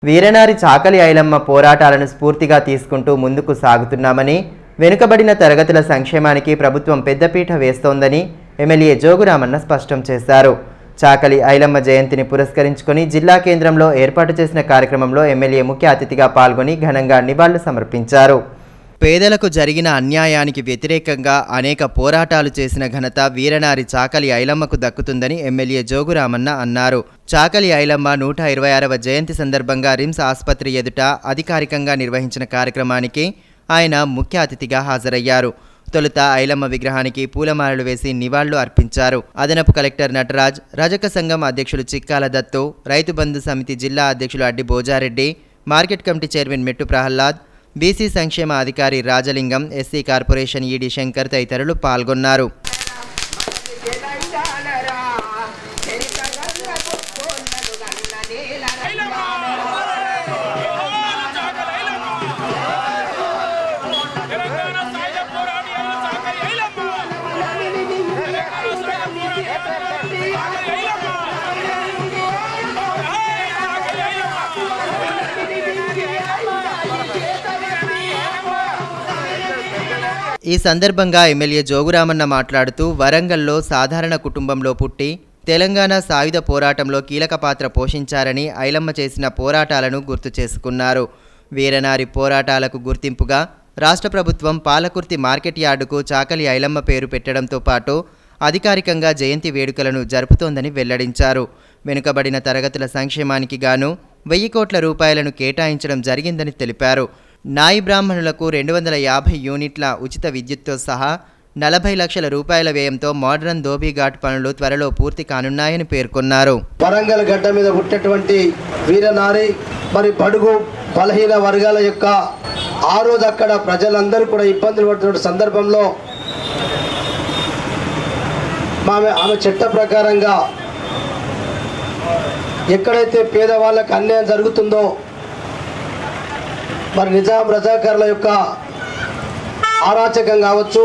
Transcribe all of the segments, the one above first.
వీరనారి చాకలి ఐలమ్మ పోరాటాలను స్ఫూర్తిగా తీసుకుంటూ ముందుకు సాగుతున్నామని వెనుకబడిన తరగతుల సంక్షేమానికి ప్రభుత్వం పెద్దపీట వేస్తోందని ఎమ్మెల్యే జోగురామన్న స్పష్టం చేశారు చాకలి ఐలమ్మ జయంతిని పురస్కరించుకొని జిల్లా కేంద్రంలో ఏర్పాటు చేసిన కార్యక్రమంలో ఎమ్మెల్యే ముఖ్య అతిథిగా పాల్గొని ఘనంగా నివాళులు సమర్పించారు పేదలకు జరిగిన అన్యాయానికి వ్యతిరేకంగా అనేక పోరాటాలు చేసిన ఘనత వీరనారి చాకలి ఐలమ్మకు దక్కుతుందని ఎమ్మెల్యే జోగురామన్న అన్నారు చాకలి ఐలమ్మ నూట ఇరవై ఆరవ జయంతి సందర్భంగా రిమ్స్ ఆసుపత్రి ఎదుట అధికారికంగా నిర్వహించిన కార్యక్రమానికి ఆయన ముఖ్య అతిథిగా హాజరయ్యారు తొలుత ఐలమ్మ విగ్రహానికి పూలమాలలు వేసి నివాళులు అర్పించారు అదనపు కలెక్టర్ నటరాజ్ రజక సంఘం అధ్యక్షులు చిక్కాల దత్తు రైతు బంధు సమితి జిల్లా అధ్యక్షులు Addi Bhojareddy market committee chairman Mettu Prahlad BC సంక్షేమ అధికారి Rajalingam SC corporation ED Shankar తదితరులు పాల్గొన్నారు తెలంగాణ సాయుధ పోరాటి అయిన చాకలి ఐలమ్మ తెలంగాణ సాయుధ పోరాటి అయిన చాకలి ఐలమ్మ హే చాకలి ఐలమ్మ ఈ సందర్భంగా ఎమ్మెల్యే జోగురామన్న మాట్లాడుతూ వరంగల్లో సాధారణ కుటుంబంలో పుట్టి తెలంగాణ సాయుధ పోరాటంలో కీలక పాత్ర పోషించారని ఐలమ్మ చేసిన పోరాటాలను గుర్తు చేసుకున్నారు వీరనారి పోరాటాలకు గుర్తింపుగా రాష్ట్ర ప్రభుత్వం పాలకుర్తి మార్కెట్ యార్డుకు చాకలి ఐలమ్మ పేరు పెట్టడంతో పాటు అధికారికంగా జయంతి వేడుకలను జరుపుతోందని వెల్లడించారు వెనుకబడిన తరగతుల సంక్షేమానికి గాను వెయ్యి కోట్ల రూపాయలను కేటాయించడం జరిగిందని తెలిపారు నాయి బ్రాహ్మణులకు రెండు వందల యాభై యూనిట్ల ఉచిత విద్యుత్తో సహా నలభై లక్షల రూపాయల వ్యయంతో మోడ్రన్ ధోబీఘాట్ పనులు త్వరలో పూర్తి కానున్నాయని పేర్కొన్నారు వరంగల్ గడ్డ మీద పుట్టినటువంటి వీరనారి మరి బడుగు బలహీన వర్గాల యొక్క ఆ రోజు అక్కడ ప్రజలందరూ కూడా ఇబ్బందులు పడుతున్న సందర్భంలో ఆమె ఆమె చట్ట ప్రకారంగా ఎక్కడైతే పేదవాళ్ళకి అన్యాయం జరుగుతుందో మరి నిజాం రజాకారుల యొక్క అరాచకం కావచ్చు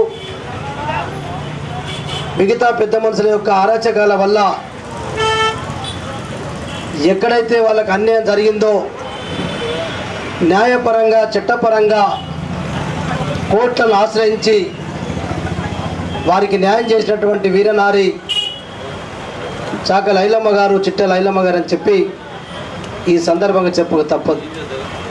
మిగతా పెద్ద మనుషుల యొక్క అరాచకాల వల్ల ఎక్కడైతే వాళ్ళకి అన్యాయం జరిగిందో న్యాయపరంగా చట్టపరంగా కోర్టులను ఆశ్రయించి వారికి న్యాయం చేసినటువంటి వీరనారి చాక లైలమ్మ గారు చిట్ట లైలమ్మ గారు అని చెప్పి ఈ సందర్భంగా చెప్పక తప్పదు